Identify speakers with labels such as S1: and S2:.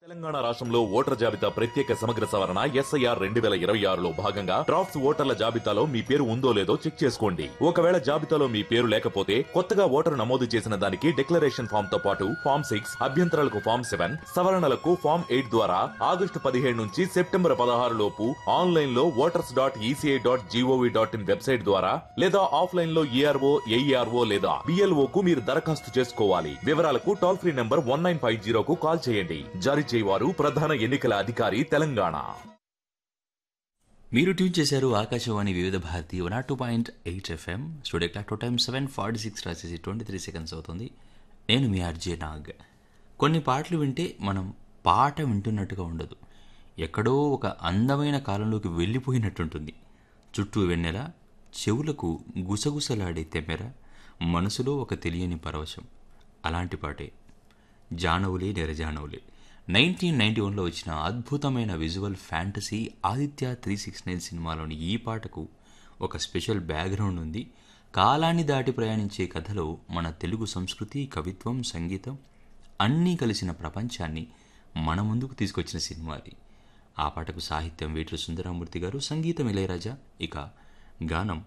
S1: తెలంగాణ రాష్ట్రంలో ఓటర్ జాబితా ప్రత్యేక సమగ్ర సవరణ ఎస్ఐఆర్ రెండు వేల ఇరవై ఆరులో భాగంగా డ్రాఫ్ట్స్ ఓటర్ల జాబితాలో మీ పేరు ఉందో లేదో చెక్ చేసుకోండి ఒకవేళ జాబితాలో మీ పేరు లేకపోతే కొత్తగా ఓటరు నమోదు చేసిన దానికి డిక్లరేషన్ ఫామ్ తో పాటు ఫామ్ సిక్స్ అభ్యంతరాలకు ఫామ్ సెవెన్ సవరణలకు ఫామ్ ఎయిట్ ద్వారా ఆగస్టు పదిహేడు నుంచి సెప్టెంబర్ పదహారు లోపు ఆన్లైన్ లో voters dot E C I dot G O V dot in website ద్వారా లేదా ఆఫ్లైన్ లో ఈఆర్ఓ ఏఈఆర్ఓ లేదా బిఎల్ఓ కు మీరు దరఖాస్తు చేసుకోవాలి వివరాలకు toll free number one nine five జీరోకు కాల్ చేయండి జారీ చేయవారు ప్రధాన ఎన్నికల అధికారి తెలంగాణ
S2: మీరు ట్యూన్ చేశారు Akashvani Vividh Bharati one two point eight FM studio clock time seven forty six రాసేసి ట్వంటీ త్రీ సెకండ్స్ అవుతుంది నేను మీ ఆర్జే నాగ్ కొన్ని పాటలు వింటే మనం పాట వింటున్నట్టుగా ఉండదు ఎక్కడో ఒక అందమైన కాలంలోకి వెళ్ళిపోయినట్టుంటుంది చుట్టూ వెన్నెల చెవులకు గుసగుసలాడే తెమ్మెర మనసులో ఒక తెలియని పరవశం అలాంటి పాటే జానవులే నెరజానవులే నైన్టీన్ నైన్టీ వన్లో వచ్చిన అద్భుతమైన visual fantasy Aditya three six nine సినిమాలోని ఈ పాటకు ఒక స్పెషల్ బ్యాక్గ్రౌండ్ ఉంది కాలాన్ని దాటి ప్రయాణించే కథలో మన తెలుగు సంస్కృతి కవిత్వం సంగీతం అన్నీ కలిసిన ప్రపంచాన్ని మన ముందుకు తీసుకొచ్చిన సినిమా అది ఆ పాటకు సాహిత్యం వేటూరు సుందరమూర్తి గారు సంగీతం ఇళయరాజా ఇక గానం